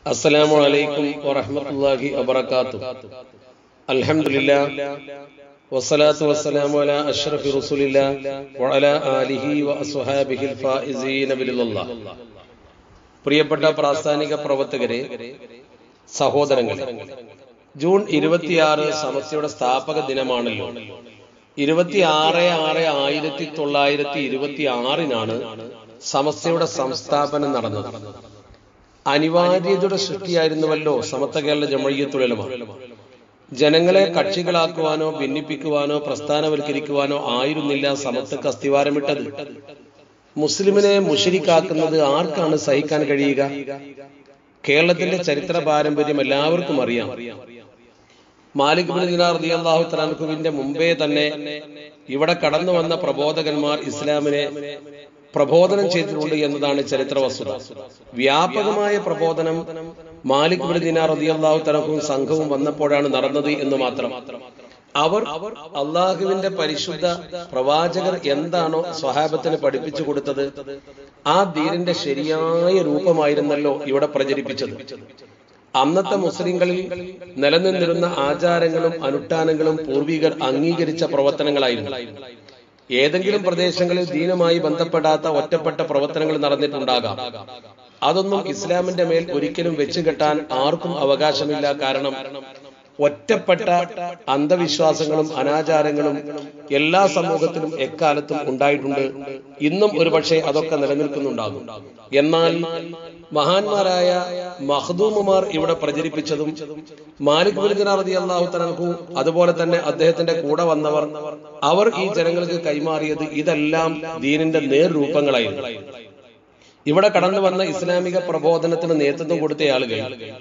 അസ്സലാമു അലൈക്കും വറഹ്മത്തുള്ളാഹി വബറകാത്തു അൽഹംദുലില്ലാ വസ്സലാത്തു വസ്സലാമു അലാ അഷ്റഫി റസൂലില്ലാ വഅലാ ആലിഹി വഅസ്ഹാബിഹിൽ ഫായിസീന ബിലില്ലാഹ് പ്രിയപ്പെട്ട പ്രാസ്ഥാനിക പ്രവർത്തകരെ സഹോദരങ്ങളെ ജൂൺ ഇരുപത്തിയാറ് സമസ്യയുടെ സ്ഥാപക ദിനമാണല്ലോ ഇരുപത്തിയാറ് ആറ് ആയിരത്തി തൊള്ളായിരത്തി ഇരുപത്തി ആറിനാണ് സമസ്യയുടെ സംസ്ഥാപനം നടന്നത് അനിവാര്യതയുടെ സൃഷ്ടിയായിരുന്നുവല്ലോ സമത്വ കേരള ജമഴിയത്തുലമ ജനങ്ങളെ കക്ഷികളാക്കുവാനോ ഭിന്നിപ്പിക്കുവാനോ പ്രസ്ഥാനവൽക്കരിക്കുവാനോ ആയിരുന്നില്ല സമത്വക്ക് അസ്ഥിവാരമിട്ടത് മുസ്ലിമിനെ മുഷരിക്കാക്കുന്നത് ആർക്കാണ് സഹിക്കാൻ കഴിയുക കേരളത്തിന്റെ ചരിത്ര പാരമ്പര്യം എല്ലാവർക്കും അറിയാം മാലിക് ബിൻ ദിനാർ റളിയല്ലാഹു തആലാഹുവിന്റെ മുമ്പേ തന്നെ ഇവിടെ കടന്നു വന്ന പ്രബോധകന്മാർ ഇസ്ലാമിനെ പ്രബോധനം ചെയ്തിട്ടുണ്ട് എന്നതാണ് ചരിത്ര വസ്തുത വ്യാപകമായ പ്രബോധനം മാലിക് ബിൻ ദിനാർ റളിയല്ലാഹു തആലാഹുവും സംഘവും വന്നപ്പോഴാണ് നടന്നത് എന്ന് മാത്രം അവർ അള്ളാഹുവിന്റെ പരിശുദ്ധ പ്രവാചകർ എന്താണോ സ്വഹാബത്തിന് പഠിപ്പിച്ചു കൊടുത്തത് ആ ദീനിന്റെ ശരിയായ രൂപമായിരുന്നല്ലോ ഇവിടെ പ്രചരിപ്പിച്ചത് അന്നത്തെ മുസ്ലിങ്ങളിൽ നിലനിന്നിരുന്ന ആചാരങ്ങളും അനുഷ്ഠാനങ്ങളും പൂർവികർ അംഗീകരിച്ച പ്രവർത്തനങ്ങളായിരുന്നു ഏതെങ്കിലും പ്രദേശങ്ങളിൽ ദീനുമായി ബന്ധപ്പെടാത്ത ഒറ്റപ്പെട്ട പ്രവർത്തനങ്ങൾ നടന്നിട്ടുണ്ടാകാം അതൊന്നും ഇസ്ലാമിന്റെ മേൽ ഒരിക്കലും വെച്ചു കെട്ടാൻ ആർക്കും അവകാശമില്ല കാരണം ഒറ്റപ്പെട്ട അന്ധവിശ്വാസങ്ങളും അനാചാരങ്ങളും എല്ലാ സമൂഹത്തിലും എക്കാലത്തും ഉണ്ടായിട്ടുണ്ട് ഇന്നും ഒരുപക്ഷെ അതൊക്കെ നിലനിൽക്കുന്നുണ്ടാകും എന്നാൽ മഹാന്മാരായ മഹദൂമുമാർ ഇവിടെ പ്രചരിപ്പിച്ചതും മാലിക് ബുലിദിനാറതി അള്ളാഹു തനഹു അതുപോലെ തന്നെ അദ്ദേഹത്തിന്റെ കൂടെ വന്നവർ അവർ ഈ ജനങ്ങൾക്ക് കൈമാറിയത് ഇതെല്ലാം ദീനിന്റെ നേർരൂപങ്ങളായിരുന്നു ഇവിടെ കടന്നു വന്ന ഇസ്ലാമിക പ്രബോധനത്തിന് നേതൃത്വം കൊടുത്ത ആളുകൾ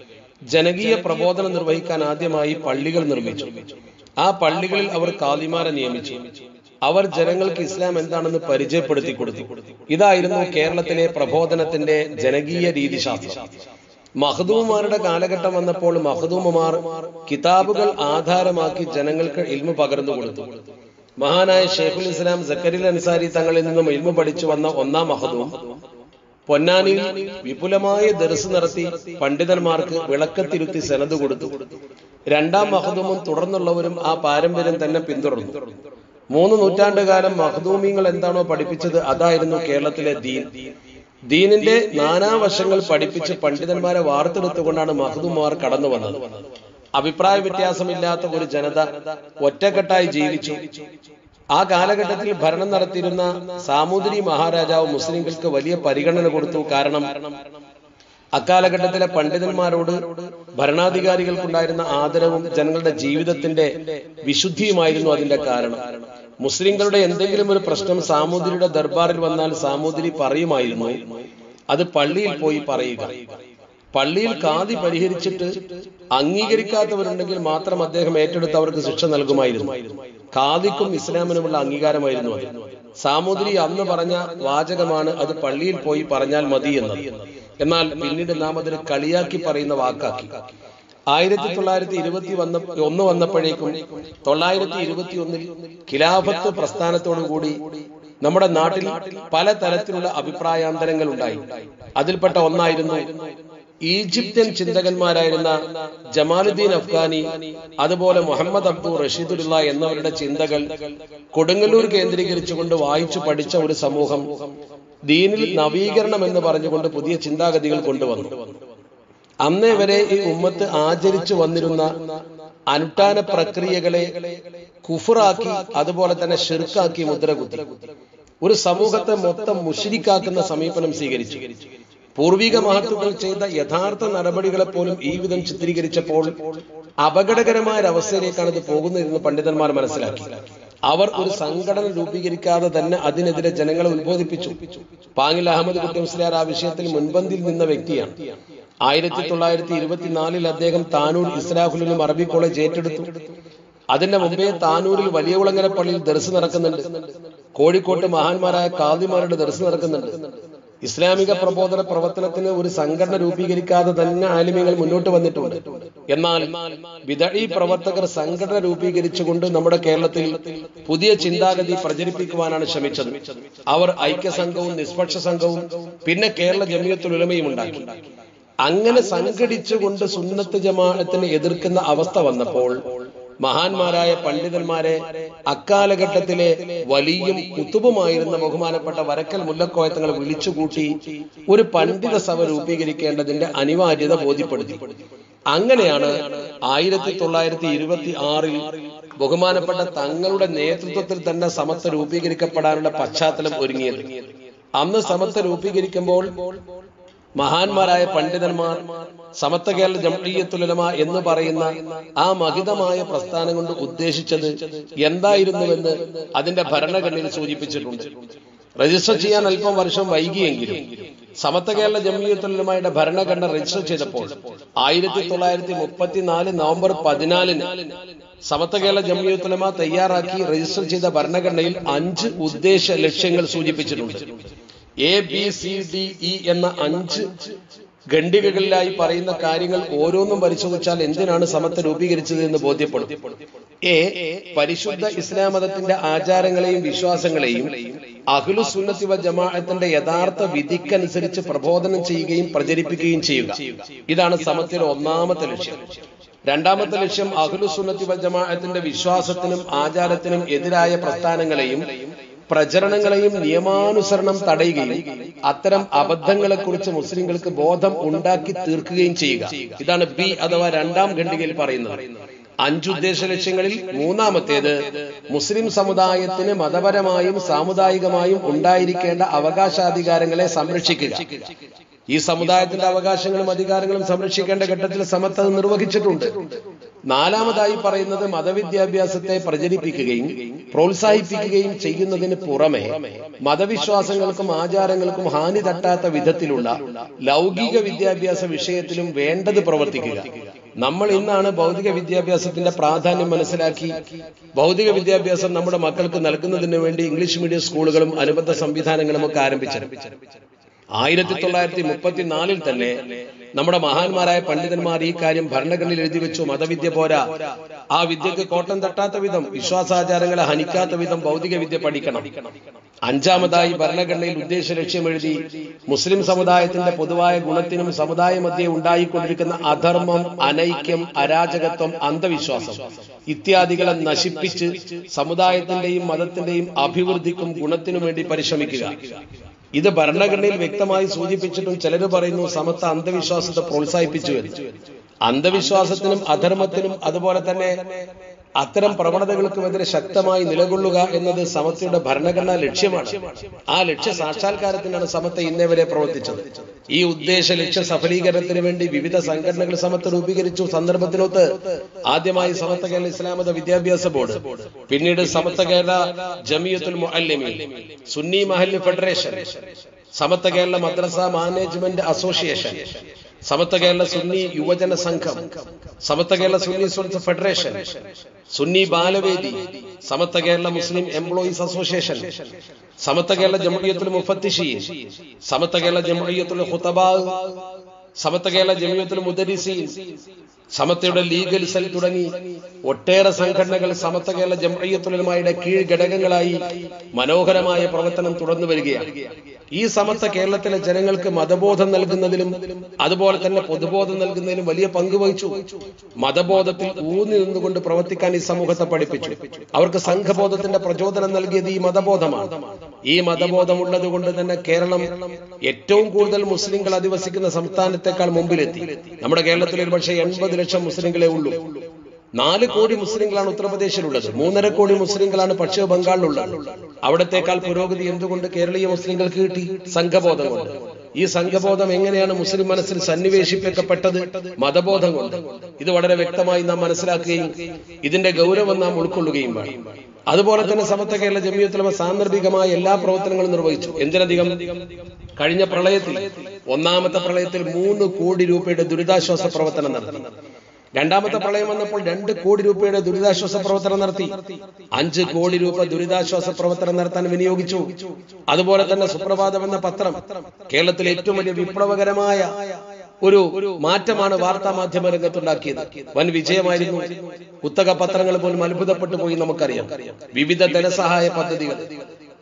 ജനകീയ പ്രബോധനം നിർവഹിക്കാൻ ആദ്യമായി പള്ളികൾ നിർമ്മിച്ചു ആ പള്ളികളിൽ അവർ കാലിമാരെ നിയമിച്ചു അവർ ജനങ്ങൾക്ക് ഇസ്ലാം എന്താണെന്ന് പരിചയപ്പെടുത്തി കൊടുത്തു ഇതായിരുന്നു കേരളത്തിലെ പ്രബോധനത്തിന്റെ ജനകീയ രീതിശാസ്ത്രം മഹദൂമാരുടെ കാലഘട്ടം വന്നപ്പോൾ മഹദൂമമാർ കിതാബുകൾ ആധാരമാക്കി ജനങ്ങൾക്ക് ഇൽമു പകർന്നു കൊടുത്തു മഹാനായ ഷെയ്ഖുൽ ഇസ്ലാം സക്കരിൽ അൻസാരി തങ്ങളിൽ നിന്നും ഇൽമു പഠിച്ചു വന്ന ഒന്നാം മഹദൂം പൊന്നാനിയിൽ വിപുലമായ ദർസ് നടത്തി പണ്ഡിതന്മാർക്ക് വിളക്കത്തിരുത്തി സെനത് കൊടുത്തു രണ്ടാം മഹദൂമും തുടർന്നുള്ളവരും ആ പാരമ്പര്യം തന്നെ പിന്തുടർന്നു മൂന്ന് നൂറ്റാണ്ട് കാലം മഹദൂമിങ്ങൾ എന്താണോ പഠിപ്പിച്ചത് അതായിരുന്നു കേരളത്തിലെ ദീൻ ദീനിന്റെ നാനാവശങ്ങൾ പഠിപ്പിച്ച് പണ്ഡിതന്മാരെ വാർത്തെടുത്തുകൊണ്ടാണ് മഹദൂമാർ കടന്നു വന്നത് അഭിപ്രായ വ്യത്യാസമില്ലാത്ത ഒരു ജനത ഒറ്റക്കെട്ടായി ജീവിച്ചു ആ കാലഘട്ടത്തിൽ ഭരണം നടത്തിയിരുന്ന സാമൂതിരി മഹാരാജാവ് മുസ്ലിങ്ങൾക്ക് വലിയ പരിഗണന കൊടുത്തു കാരണം അക്കാലഘട്ടത്തിലെ പണ്ഡിതന്മാരോട് ഭരണാധികാരികൾക്കുണ്ടായിരുന്ന ആദരവും ജനങ്ങളുടെ ജീവിതത്തിന്റെ വിശുദ്ധിയുമായിരുന്നു അതിന്റെ കാരണം മുസ്ലിങ്ങളുടെ എന്തെങ്കിലും ഒരു പ്രശ്നം സാമൂതിരിയുടെ ദർബാറിൽ വന്നാൽ സാമൂതിരി പറയുമായിരുന്നു അത് പള്ളിയിൽ പോയി പറയുക പള്ളിയിൽ കാതി പരിഹരിച്ചിട്ട് അംഗീകരിക്കാത്തവരുണ്ടെങ്കിൽ മാത്രം അദ്ദേഹം ഏറ്റെടുത്ത് അവർക്ക് ശിക്ഷ നൽകുമായിരുന്നു കാതിക്കും ഇസ്ലാമിനുമുള്ള അംഗീകാരമായിരുന്നു അത് സാമൂതിരി അന്ന് പറഞ്ഞ വാചകമാണ് അത് പള്ളിയിൽ പോയി പറഞ്ഞാൽ മതി എന്നത് എന്നാൽ പിന്നീട് നാം അതിന് കളിയാക്കി പറയുന്ന വാക്കാക്കി ആയിരത്തി തൊള്ളായിരത്തി ഇരുപത്തി വന്ന ഒന്ന് വന്നപ്പോഴേക്കും തൊള്ളായിരത്തി ഇരുപത്തി ഒന്നിൽ ഖിലാഫത്ത് പ്രസ്ഥാനത്തോടുകൂടി നമ്മുടെ നാട്ടിൽ പല തരത്തിലുള്ള അഭിപ്രായാന്തരങ്ങൾ ഉണ്ടായി അതിൽപ്പെട്ട ഒന്നായിരുന്നു ഈജിപ്ത്യൻ ചിന്തകന്മാരായിരുന്ന ജമാലുദ്ദീൻ അഫ്ഗാനി അതുപോലെ മുഹമ്മദ് അബ്ദുൾ റഷീദുല്ല എന്നവരുടെ ചിന്തകൾ കൊടുങ്ങല്ലൂർ കേന്ദ്രീകരിച്ചുകൊണ്ട് വായിച്ചു പഠിച്ച ഒരു സമൂഹം ദീനിൽ നവീകരണം എന്ന് പറഞ്ഞുകൊണ്ട് പുതിയ ചിന്താഗതികൾ കൊണ്ടുവന്നു അന്നേ വരെ ഈ ഉമ്മത്ത് ആചരിച്ചു വന്നിരുന്ന അനുഷ്ഠാന പ്രക്രിയകളെ കുഫറാക്കി അതുപോലെ തന്നെ ഷിർക്കാക്കി മുദ്രകുത്തി ഒരു സമൂഹത്തെ മൊത്തം മുഷിരിക്കാക്കുന്ന സമീപനം സ്വീകരിച്ചു പൂർവിക മഹത്തുക്കൾ ചെയ്ത യഥാർത്ഥ നടപടികളെ പോലും ഈ വിധം ചിത്രീകരിച്ചപ്പോൾ അപകടകരമായ ഒരവസ്ഥയിലേക്കാണ് ഇത് പോകുന്നതെന്ന് പണ്ഡിതന്മാർ മനസ്സിലാക്കി അവർ ഒരു സംഘടന രൂപീകരിക്കാതെ തന്നെ അതിനെതിരെ ജനങ്ങളെ ഉത്ബോധിപ്പിച്ചു പാങ്ങിൽ അഹമ്മദ് കുട്ടി മുസ്ലിയാർ ആ വിഷയത്തിൽ മുൻപന്തിയിൽ നിന്ന വ്യക്തിയാണ് ആയിരത്തി തൊള്ളായിരത്തി ഇരുപത്തിനാലിൽ അദ്ദേഹം താനൂർ ഇസ്ലാഹുലിനും അറബി കോളേജ് ഏറ്റെടുത്തു അതിന്റെ മുമ്പേ താനൂരിൽ വലിയ കുളങ്ങര പള്ളിയിൽ ദർസ് നടക്കുന്നുണ്ട് കോഴിക്കോട്ട് മഹാന്മാരായ കാദിമാരുടെ ദർസ് നടക്കുന്നുണ്ട് ഇസ്ലാമിക പ്രബോധന പ്രവർത്തനത്തിന് ഒരു സംഘടന രൂപീകരിക്കാതെ തന്നെ ആലിമ്യങ്ങൾ മുന്നോട്ട് വന്നിട്ടുണ്ട് എന്നാൽ വിദഴി പ്രവർത്തകർ സംഘടന രൂപീകരിച്ചുകൊണ്ട് നമ്മുടെ കേരളത്തിൽ പുതിയ ചിന്താഗതി പ്രചരിപ്പിക്കുവാനാണ് ശ്രമിച്ചത് അവർ ഐക്യസംഘവും നിഷ്പക്ഷ സംഘവും പിന്നെ കേരള ജമിയത്തുൽ ഉലമയും ഉണ്ടാക്കി അങ്ങനെ സംഘടിച്ചുകൊണ്ട് സുന്നത്ത് ജമാഅത്തിനെ എതിർക്കുന്ന അവസ്ഥ വന്നപ്പോൾ മഹാന്മാരായ പണ്ഡിതന്മാരെ അക്കാലഘട്ടത്തിലെ വലിയും കുത്തുബുമായിരുന്ന ബഹുമാനപ്പെട്ട വരക്കൽ മുല്ലക്കോയത്തങ്ങൾ വിളിച്ചുകൂട്ടി ഒരു പണ്ഡിത സഭ രൂപീകരിക്കേണ്ടതിന്റെ അനിവാര്യത ബോധ്യപ്പെടുത്തി അങ്ങനെയാണ് ആയിരത്തി തൊള്ളായിരത്തി ഇരുപത്തി ആറിൽ ബഹുമാനപ്പെട്ട തങ്ങളുടെ നേതൃത്വത്തിൽ തന്നെ സമത്വ രൂപീകരിക്കപ്പെടാനുള്ള പശ്ചാത്തലം ഒരുങ്ങിയത് അന്ന് സമത്വ രൂപീകരിക്കുമ്പോൾ മഹാന്മാരായ പണ്ഡിതന്മാർ സമത്വ കേരള ജംഇയ്യത്തുലമ എന്ന് പറയുന്ന ആ മഹിതമായ പ്രസ്ഥാനം കൊണ്ട് ഉദ്ദേശിച്ചത് എന്തായിരുന്നുവെന്ന് അതിന്റെ ഭരണഘടനയിൽ സൂചിപ്പിച്ചിട്ടുണ്ട് രജിസ്റ്റർ ചെയ്യാൻ അല്പം വർഷം വൈകിയെങ്കിലും സമത്വ കേരള ജംഇയ്യത്തുലമയുടെ ഭരണഘടന രജിസ്റ്റർ ചെയ്തപ്പോൾ ആയിരത്തി തൊള്ളായിരത്തി മുപ്പത്തിനാല് നവംബർ പതിനാലിന് സമത്വ കേരള ജംഇയ്യത്തുലമ തയ്യാറാക്കി രജിസ്റ്റർ ചെയ്ത ഭരണഘടനയിൽ അഞ്ച് ഉദ്ദേശ ലക്ഷ്യങ്ങൾ സൂചിപ്പിച്ചിട്ടുണ്ട് A B C D E എന്ന അഞ്ച് ഖണ്ഡികകളിലായി പറയുന്ന കാര്യങ്ങൾ ഓരോന്നും പരിശോധിച്ചാൽ എന്തിനാണ് സമത്വ രൂപീകരിച്ചത് എന്ന് ബോധ്യപ്പെടും എ പരിശുദ്ധ ഇസ്ലാം മതത്തിന്റെ ആചാരങ്ങളെയും വിശ്വാസങ്ങളെയും അഖിലു സുന്നത്തി വ ജമാഅത്തിന്റെ യഥാർത്ഥ വിധിക്കനുസരിച്ച് പ്രബോധനം ചെയ്യുകയും പ്രചരിപ്പിക്കുകയും ചെയ്യുക ഇതാണ് സമത്തിന്റെ ഒന്നാമത്തെ ലക്ഷ്യം രണ്ടാമത്തെ ലക്ഷ്യം അഖിലു സുന്നത്തി വ ജമാഅത്തിന്റെ വിശ്വാസത്തിനും ആചാരത്തിനും എതിരായ പ്രസ്ഥാനങ്ങളെയും പ്രചരണങ്ങളെയും നിയമാനുസരണം തടയുകയും അത്തരം അബദ്ധങ്ങളെക്കുറിച്ച് മുസ്ലിങ്ങൾക്ക് ബോധം ഉണ്ടാക്കി തീർക്കുകയും ചെയ്യുക ഇതാണ് ബി അഥവാ രണ്ടാം ഖണ്ഡികയിൽ പറയുന്നത് അഞ്ചുദ്ദേശ ലക്ഷ്യങ്ങളിൽ മൂന്നാമത്തേത് മുസ്ലിം സമുദായത്തിന് മതപരമായും സാമുദായികമായും ഉണ്ടായിരിക്കേണ്ട അവകാശാധികാരങ്ങളെ സംരക്ഷിക്കുക ഈ സമുദായത്തിന്റെ അവകാശങ്ങളും അധികാരങ്ങളും സംരക്ഷിക്കേണ്ട ഘട്ടത്തിൽ സമത്വം നിർവഹിച്ചിട്ടുണ്ട് നാലാമതായി പറയുന്നത് മതവിദ്യാഭ്യാസത്തെ പ്രചരിപ്പിക്കുകയും പ്രോത്സാഹിപ്പിക്കുകയും ചെയ്യുന്നതിന് പുറമെ മതവിശ്വാസങ്ങൾക്കും ആചാരങ്ങൾക്കും ഹാനി തട്ടാത്ത വിധത്തിലുള്ള ലൗകിക വിദ്യാഭ്യാസ വിഷയത്തിലും വേണ്ടത് പ്രവർത്തിക്കുക നമ്മൾ ഇന്നാണ് ഭൗതിക വിദ്യാഭ്യാസത്തിന്റെ പ്രാധാന്യം മനസ്സിലാക്കി ഭൗതിക വിദ്യാഭ്യാസം നമ്മുടെ മക്കൾക്ക് നൽകുന്നതിന് വേണ്ടി ഇംഗ്ലീഷ് മീഡിയം സ്കൂളുകളും അനുബന്ധ സംവിധാനങ്ങളും ഒക്കെ ആരംഭിച്ചത് ആയിരത്തി തൊള്ളായിരത്തി മുപ്പത്തിനാലിൽ തന്നെ നമ്മുടെ മഹാന്മാരായ പണ്ഡിതന്മാർ ഈ കാര്യം ഭരണഘടനയിൽ എഴുതി വെച്ചു മതവിദ്യ പോരാ ആ വിദ്യക്ക് കോട്ടം തട്ടാത്ത വിധം വിശ്വാസാചാരങ്ങളെ ഹനിക്കാത്ത വിധം ഭൗതിക വിദ്യ പഠിക്കണം അഞ്ചാമതായി ഭരണഘടനയിൽ ഉദ്ദേശ ലക്ഷ്യം എഴുതി മുസ്ലിം സമുദായത്തിന്റെ പൊതുവായ ഗുണത്തിനും സമുദായ മധ്യേ ഉണ്ടായിക്കൊണ്ടിരിക്കുന്ന അധർമ്മം അനൈക്യം അരാജകത്വം അന്ധവിശ്വാസം ഇത്യാദികളെ നശിപ്പിച്ച് സമുദായത്തിന്റെയും മതത്തിന്റെയും അഭിവൃദ്ധിക്കും ഗുണത്തിനും വേണ്ടി പരിശ്രമിക്കുക ഇത് ഭരണഘടനയിൽ വ്യക്തമായി സൂചിപ്പിച്ചിട്ടും ചിലർ പറയുന്നു സമത്വ അന്ധവിശ്വാസത്തെ പ്രോത്സാഹിപ്പിച്ചു എന്ന് അന്ധവിശ്വാസത്തിനും അധർമ്മത്തിനും അതുപോലെ തന്നെ അത്തരം പ്രവണതകൾക്കുമെതിരെ ശക്തമായി നിലകൊള്ളുക എന്നത് സമത്വയുടെ ഭരണഘടനാ ലക്ഷ്യമാണ് ആ ലക്ഷ്യ സാക്ഷാത്കാരത്തിനാണ് സമത്വ ഇന്നേ വരെ പ്രവർത്തിച്ചത് ഈ ഉദ്ദേശ ലക്ഷ്യ സഫലീകരണത്തിന് വേണ്ടി വിവിധ സംഘടനകൾ സമത്വ രൂപീകരിച്ചു സന്ദർഭത്തിനൊത്ത് ആദ്യമായി സമത്വ കേരള ഇസ്ലാമത വിദ്യാഭ്യാസ ബോർഡ് പിന്നീട് സമത്വ കേരള ജമിയത്തുൽ മുഅല്ലിമീൻ സുന്നി മഹല്ല് ഫെഡറേഷൻ സമത്വ കേരള മദ്രസ മാനേജ്മെന്റ് അസോസിയേഷൻ സമത്വ കേരള സുന്നി യുവജന സംഘം സമത്വ കേരള സുന്നി സുഹൃത്ത് ഫെഡറേഷൻ സുന്നി ബാലവേദി സമത്വ കേരള മുസ്ലിം എംപ്ലോയീസ് അസോസിയേഷൻ സമത്വ കേരള ജമഴിയത്തുൽ മുഫത്തിഷീൻ സമത്വ കേരള ജമഴിയത്തുൽ ഖുതബാ സമത്വ കേരള ജമിയത്തുൽ മുദരിസീൻ സമത്വയുടെ ലീഗൽ സെൽ തുടങ്ങി ഒട്ടേറെ സംഘടനകൾ സമത്വ കേരള ജമഴിയത്തുലമായുടെ കീഴ് ഘടകങ്ങളായി മനോഹരമായ പ്രവർത്തനം തുടർന്നു വരികയാണ് ഈ സമത്വ കേരളത്തിലെ ജനങ്ങൾക്ക് മതബോധം നൽകുന്നതിലും അതുപോലെ തന്നെ പൊതുബോധം നൽകുന്നതിലും വലിയ പങ്ക് വഹിച്ചു മതബോധത്തിൽ ഊന്നി നിന്നുകൊണ്ട് പ്രവർത്തിക്കാൻ ഈ സമൂഹത്തെ പഠിപ്പിച്ചു അവർക്ക് സംഘബോധത്തിന്റെ പ്രചോദനം നൽകിയത് ഈ മതബോധമാണ് ഈ മതബോധം ഉള്ളത് കൊണ്ട് തന്നെ കേരളം ഏറ്റവും കൂടുതൽ മുസ്ലിങ്ങൾ അധിവസിക്കുന്ന സംസ്ഥാനത്തെക്കാൾ മുമ്പിലെത്തി നമ്മുടെ കേരളത്തിൽ ഒരു പക്ഷേ എൺപത് ലക്ഷം മുസ്ലിങ്ങളെ ഉള്ളൂ നാല് കോടി മുസ്ലിങ്ങളാണ് ഉത്തർപ്രദേശിലുള്ളത് മൂന്നര കോടി മുസ്ലിങ്ങളാണ് പശ്ചിമ ബംഗാളിലുള്ളത് അവിടത്തേക്കാൾ പുരോഗതി എന്തുകൊണ്ട് കേരളീയ മുസ്ലിങ്ങൾക്ക് കിട്ടി സംഘബോധം കൊണ്ട് ഈ സംഘബോധം എങ്ങനെയാണ് മുസ്ലിം മനസ്സിൽ സന്നിവേശിപ്പിക്കപ്പെട്ടത് മതബോധം കൊണ്ട് ഇത് വളരെ വ്യക്തമായി നാം മനസ്സിലാക്കുകയും ഇതിന്റെ ഗൗരവം നാം ഉൾക്കൊള്ളുകയും വേണം അതുപോലെ തന്നെ സമത്വ കേരള ജമിയത്തിലമ സാന്ദർഭികമായ എല്ലാ പ്രവർത്തനങ്ങളും നിർവഹിച്ചു എന്തിനധികം കഴിഞ്ഞ പ്രളയത്തിൽ ഒന്നാമത്തെ പ്രളയത്തിൽ മൂന്ന് കോടി രൂപയുടെ ദുരിതാശ്വാസ പ്രവർത്തനം നടത്തി രണ്ടാമത്തെ പ്രളയം വന്നപ്പോൾ രണ്ട് കോടി രൂപയുടെ ദുരിതാശ്വാസ പ്രവർത്തനം നടത്തി അഞ്ച് കോടി രൂപ ദുരിതാശ്വാസ പ്രവർത്തനം നടത്താൻ വിനിയോഗിച്ചു അതുപോലെ തന്നെ സുപ്രഭാതം എന്ന പത്രം കേരളത്തിലെ ഏറ്റവും വലിയ വിപ്ലവകരമായ ഒരു മാറ്റമാണ് വാർത്താ മാധ്യമ രംഗത്തുണ്ടാക്കിയത് വൻ വിജയമായിരുന്നു കുത്തക പത്രങ്ങൾ പോലും അത്ഭുതപ്പെട്ടു പോയി നമുക്കറിയാം വിവിധ ധനസഹായ പദ്ധതികൾ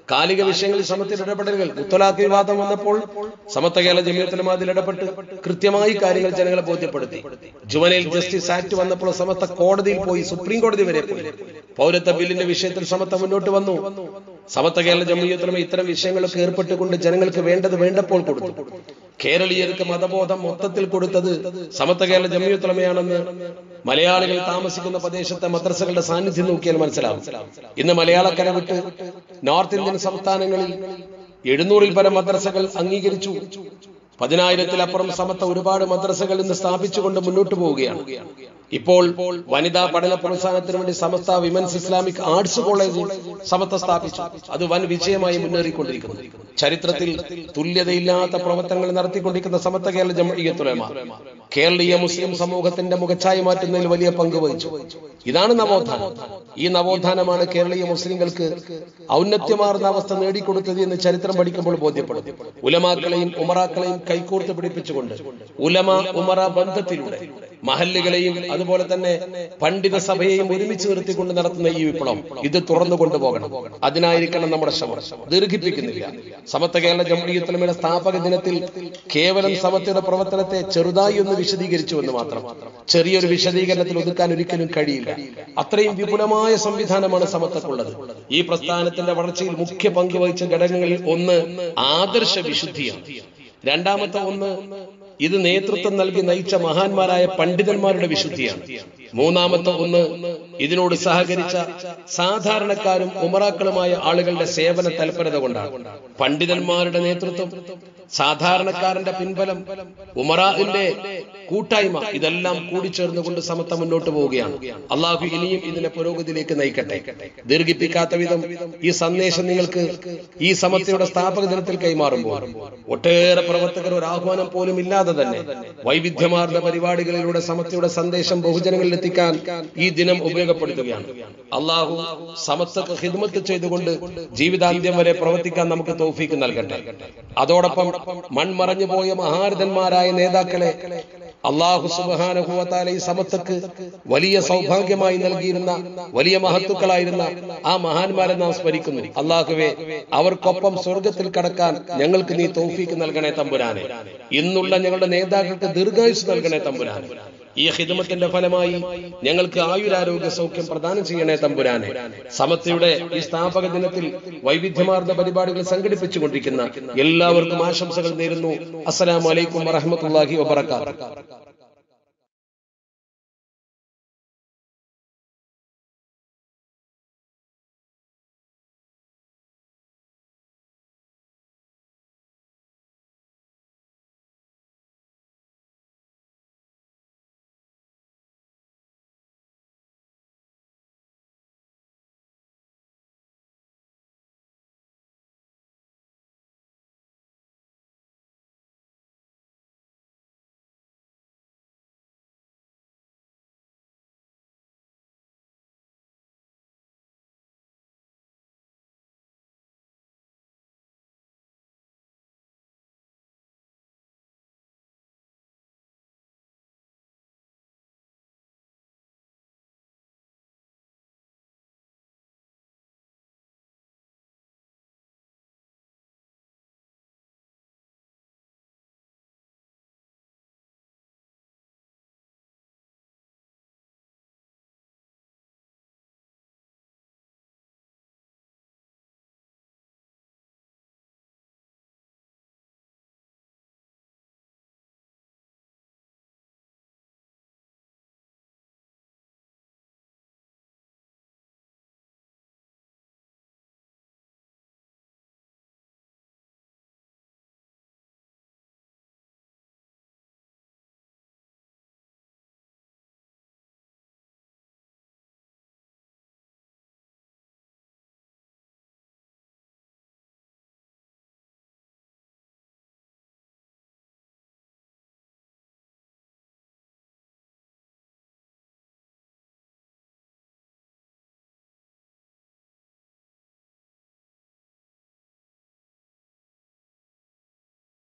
കാലിക വിഷയങ്ങളിൽ സമത്തിൽ ഇടപെടലുകൾ മുത്തലാഖ് വിവാദം വന്നപ്പോൾ സമത്വ കേരള ജമീയത്തിലും അതിൽ ഇടപെട്ട് കൃത്യമായി കാര്യങ്ങൾ ജനങ്ങളെ ബോധ്യപ്പെടുത്തി ജുവനൈൽ ജസ്റ്റിസ് ആക്ട് വന്നപ്പോൾ സമത്വ കോടതിയിൽ പോയി സുപ്രീം കോടതി വരെ പോയി പൗരത്വ ബില്ലിന്റെ വിഷയത്തിൽ സമത്വ മുന്നോട്ട് വന്നു സമത്വ കേരള ജമീയത്തിലും ഇത്തരം വിഷയങ്ങളൊക്കെ ഏർപ്പെട്ടുകൊണ്ട് ജനങ്ങൾക്ക് വേണ്ടത് വേണ്ടപ്പോൾ കൊടുത്തു കേരളീയർക്ക് മതബോധം മൊത്തത്തിൽ കൊടുത്തത് സമത്വ കേരള ജമീയത്തുലമയാണെന്ന് മലയാളികൾ താമസിക്കുന്ന പ്രദേശത്തെ മദ്രസകളുടെ സാന്നിധ്യം നോക്കിയാൽ മനസ്സിലാവും ഇന്ന് മലയാളക്കര വിട്ട് നോർത്ത് ഇന്ത്യൻ സംസ്ഥാനങ്ങളിൽ എഴുന്നൂറിൽ പരം മദ്രസകൾ അംഗീകരിച്ചു പതിനായിരത്തിലപ്പുറം സമത്വ ഒരുപാട് മദ്രസകൾ ഇന്ന് സ്ഥാപിച്ചുകൊണ്ട് മുന്നോട്ട് പോവുകയാണ് ഇപ്പോൾ വനിതാ പഠന പ്രോത്സാഹനത്തിന് വേണ്ടി Samastha women's Islamic arts college സമത്വ സ്ഥാപിച്ചു അത് വൻ വിജയമായി മുന്നേറിക്കൊണ്ടിരിക്കുന്നു ചരിത്രത്തിൽ തുല്യതയില്ലാത്ത പ്രവർത്തനങ്ങൾ നടത്തിക്കൊണ്ടിരിക്കുന്ന സമത്വ കേരള ജമീയത്തുലമ കേരളീയ മുസ്ലിം സമൂഹത്തിന്റെ മുഖച്ഛായ മാറ്റുന്നതിൽ വലിയ പങ്ക് വഹിച്ചു ഇതാണ് നവോത്ഥാനം ഈ നവോത്ഥാനമാണ് കേരളീയ മുസ്ലിങ്ങൾക്ക് ഔന്നത്യമാർന്ന അവസ്ഥ നേടിക്കൊടുത്തത് എന്ന് ചരിത്രം പഠിക്കുമ്പോൾ ബോധ്യപ്പെടും ഉലമാക്കളെയും ഉമറാക്കളെയും കൈകോർത്ത് പിടിപ്പിച്ചുകൊണ്ട് ഉലമ ഉമറ ബന്ധത്തിലൂടെ മഹല്ലുകളെയും അതുപോലെ തന്നെ പണ്ഡിത സഭയെയും ഒരുമിച്ച് നിർത്തിക്കൊണ്ട് നടത്തുന്ന ഈ വിപ്ലവം ഇത് തുറന്നു കൊണ്ടുപോകണം അതിനായിരിക്കണം നമ്മുടെ ശ്രമം ദീർഘിപ്പിക്കുന്നില്ല സമത്വ കേരള ജമീയത്തലമയുടെ സ്ഥാപക ദിനത്തിൽ കേവലം സമത്വയുടെ പ്രവർത്തനത്തെ ചെറുതായി ഒന്ന് വിശദീകരിച്ചു എന്ന് മാത്രം ചെറിയൊരു വിശദീകരണത്തിൽ ഒതുക്കാൻ ഒരിക്കലും കഴിയില്ല അത്രയും വിപുലമായ സംവിധാനമാണ് സമത്വക്കുള്ളത് ഈ പ്രസ്ഥാനത്തിന്റെ വളർച്ചയിൽ മുഖ്യ പങ്ക് വഹിച്ച ഘടകങ്ങളിൽ ഒന്ന് ആദർശ വിശുദ്ധിയാണ് രണ്ടാമത്തെ ഒന്ന് ഇത് നേതൃത്വം നൽകി നയിച്ച മഹാന്മാരായ പണ്ഡിതന്മാരുടെ വിശുദ്ധിയാണ് മൂന്നാമത്തെ ഒന്ന് ഇതിനോട് സഹകരിച്ച സാധാരണക്കാരും ഉമറാക്കളുമായ ആളുകളുടെ സേവന തൽപരത കൊണ്ടാണ് പണ്ഡിതന്മാരുടെ നേതൃത്വം സാധാരണക്കാരന്റെ പിൻബലം ഉമറാന്റെ കൂട്ടായ്മ ഇതെല്ലാം കൂടിച്ചേർന്നുകൊണ്ട് സമത്വം മുന്നോട്ട് പോവുകയാണ് അള്ളാഹു ഇനിയും ഇതിനെ പുരോഗതിയിലേക്ക് നയിക്കട്ടെ ദീർഘിപ്പിക്കാത്ത വിധം ഈ സന്ദേശം നിങ്ങൾക്ക് ഈ സമത്വയുടെ സ്ഥാപക ദിനത്തിൽ കൈമാറുമ്പോൾ ഒട്ടേറെ പ്രവർത്തകർ ഒരു ആഹ്വാനം പോലും ഇല്ലാതെ തന്നെ വൈവിധ്യമാർന്ന പരിപാടികളിലൂടെ സമത്വയുടെ സന്ദേശം ബഹുജനങ്ങളിൽ എത്തിക്കാൻ ഈ ദിനം ഉപയോഗപ്പെടുത്തുകയാണ് അള്ളാഹു സമത്വക്ക് ഹിദ്മത്ത് ചെയ്തുകൊണ്ട് ജീവിതാന്ത്യം വരെ പ്രവർത്തിക്കാൻ നമുക്ക് തൗഫീക്ക് നൽകട്ടെ അതോടൊപ്പം മൺമറഞ്ഞു പോയ മഹാരഥന്മാരായ നേതാക്കളെ അള്ളാഹു സുബാനുഭവത്താലെ ഈ സമത്വക്ക് വലിയ സൗഭാഗ്യമായി നൽകിയിരുന്ന വലിയ മഹത്തുക്കളായിരുന്ന ആ മഹാന്മാരെ നാം സ്മരിക്കുന്നു അള്ളാഹുവെ അവർക്കൊപ്പം സ്വർഗത്തിൽ കടക്കാൻ ഞങ്ങൾക്ക് നീ തൗഫീക്ക് നൽകണേ തമ്പുരാനെ ഇന്നുള്ള ഞങ്ങളുടെ നേതാക്കൾക്ക് ദീർഘായുസ് നൽകണേ തമ്പുരാനെ ഈ ഹിദമത്തിന്റെ ഫലമായി ഞങ്ങൾക്ക് ആയുരാരോഗ്യ സൗഖ്യം പ്രദാനം ചെയ്യണേ തമ്പുരാനെ സമത്വയുടെ ഈ സ്ഥാപക ദിനത്തിൽ വൈവിധ്യമാർന്ന പരിപാടികൾ സംഘടിപ്പിച്ചുകൊണ്ടിരിക്കുന്ന എല്ലാവർക്കും ആശംസകൾ നേരുന്നു അസ്സലാമലൈക്കും വറഹമത്തല്ലാഹി വബർക്കാത്തു